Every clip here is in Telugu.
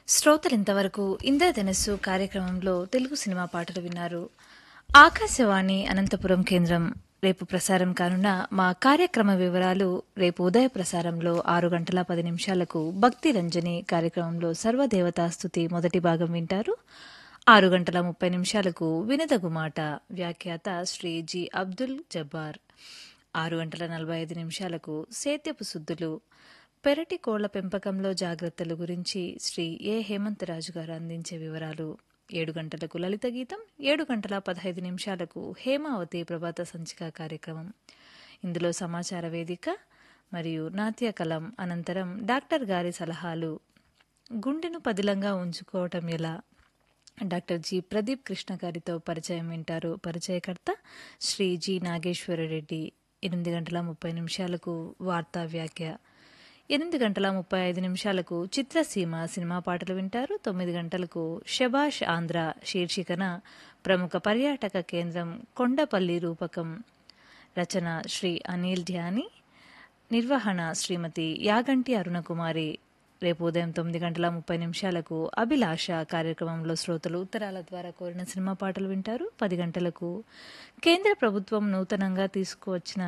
శ్రోతలింతవరకు ఇంద్రధనస్సు కార్యక్రమంలో తెలుగు సినిమా పాటలు విన్నారు ఆకాశవాణి అనంతపురం కేంద్రం రేపు ప్రసారం కానున్న మా కార్యక్రమ వివరాలు రేపు ఉదయ ప్రసారంలో ఆరు గంటల పది నిమిషాలకు భక్తి రంజని కార్యక్రమంలో సర్వదేవతాస్తుతి మొదటి భాగం వింటారు ఆరు గంటల ముప్పై నిమిషాలకు వినదగు మాట వ్యాఖ్యాత శ్రీ జి అబ్దుల్ జబ్బార్ ఆరు గంటల నలభై ఐదు నిమిషాలకు సేద్యపు సుద్దులు పెరటి కోళ్ల పెంపకంలో జాగ్రత్తల గురించి శ్రీ ఏ హేమంతరాజు గారు అందించే వివరాలు ఏడు గంటలకు లలిత గీతం ఏడు గంటల పదహైదు నిమిషాలకు హేమావతి ప్రభాత సంచిక కార్యక్రమం ఇందులో సమాచార వేదిక మరియు నాట్య కలం అనంతరం డాక్టర్ గారి సలహాలు గుండెను పదిలంగా ఉంచుకోవటం ఎలా డాక్టర్ జి ప్రదీప్ కృష్ణ గారితో పరిచయం వింటారు పరిచయకర్త శ్రీ జి నాగేశ్వరరెడ్డి ఎనిమిది గంటల ముప్పై నిమిషాలకు వార్తా వ్యాఖ్య ఎనిమిది గంటల ముప్పై ఐదు నిమిషాలకు చిత్రసీమ సినిమా పాటలు వింటారు తొమ్మిది గంటలకు శబాష్ ఆంధ్ర శీర్షికన ప్రముఖ పర్యాటక కేంద్రం కొండపల్లి రూపకం రచన శ్రీ అనిల్ ధ్యాని నిర్వహణ శ్రీమతి యాగంటి అరుణకుమారి రేపు ఉదయం తొమ్మిది గంటల ముప్పై నిమిషాలకు అభిలాష కార్యక్రమంలో శ్రోతలు ఉత్తరాల ద్వారా కోరిన సినిమా పాటలు వింటారు పది గంటలకు కేంద్ర ప్రభుత్వం నూతనంగా తీసుకువచ్చిన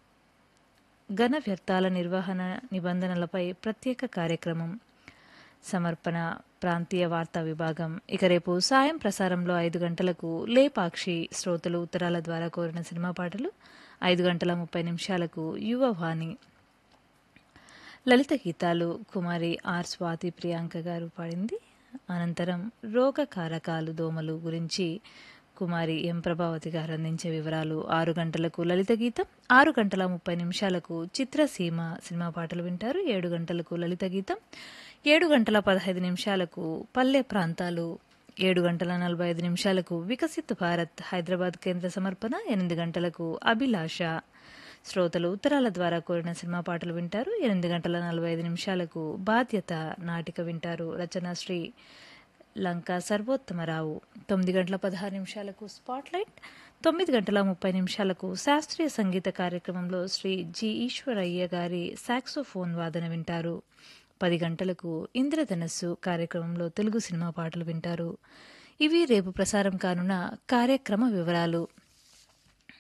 ఘన వ్యర్థాల నిర్వహణ నిబంధనలపై ప్రత్యేక కార్యక్రమం సమర్పణ ప్రాంతీయ వార్తా విభాగం ఇక రేపు సాయం ప్రసారంలో ఐదు గంటలకు లేపాక్షి శ్రోతలు ఉత్తరాల ద్వారా కోరిన సినిమా పాటలు ఐదు గంటల ముప్పై నిమిషాలకు యువవాణి లలిత గీతాలు కుమారి ఆర్ స్వాతి ప్రియాంక గారు పాడింది అనంతరం రోగ కారకాలు దోమలు గురించి కుమారి ఎం ప్రభావతి గారు అందించే వివరాలు ఆరు గంటలకు లలిత గీతం ఆరు గంటల ముప్పై నిమిషాలకు చిత్రసీమ సినిమా పాటలు వింటారు ఏడు గంటలకు లలిత గీతం ఏడు గంటల పదహైదు నిమిషాలకు పల్లె ప్రాంతాలు ఏడు గంటల నలభై ఐదు నిమిషాలకు వికసిత్ భారత్ హైదరాబాద్ కేంద్ర సమర్పణ ఎనిమిది గంటలకు అభిలాష శ్రోతలు ఉత్తరాల ద్వారా కోరిన సినిమా పాటలు వింటారు ఎనిమిది గంటల నలభై ఐదు నిమిషాలకు బాధ్యత నాటిక వింటారు రచన శ్రీ లంక సర్వోత్తమరావు తొమ్మిది గంటల పదహారు నిమిషాలకు స్పాట్లైట్ తొమ్మిది గంటల ముప్పై నిమిషాలకు శాస్త్రీయ సంగీత కార్యక్రమంలో శ్రీ జి ఈశ్వరయ్య గారి సాక్సోఫోన్ వాదన వింటారు పది గంటలకు ఇంద్రధనస్సు కార్యక్రమంలో తెలుగు సినిమా పాటలు వింటారు ఇవి రేపు ప్రసారం కానున్న కార్యక్రమ వివరాలు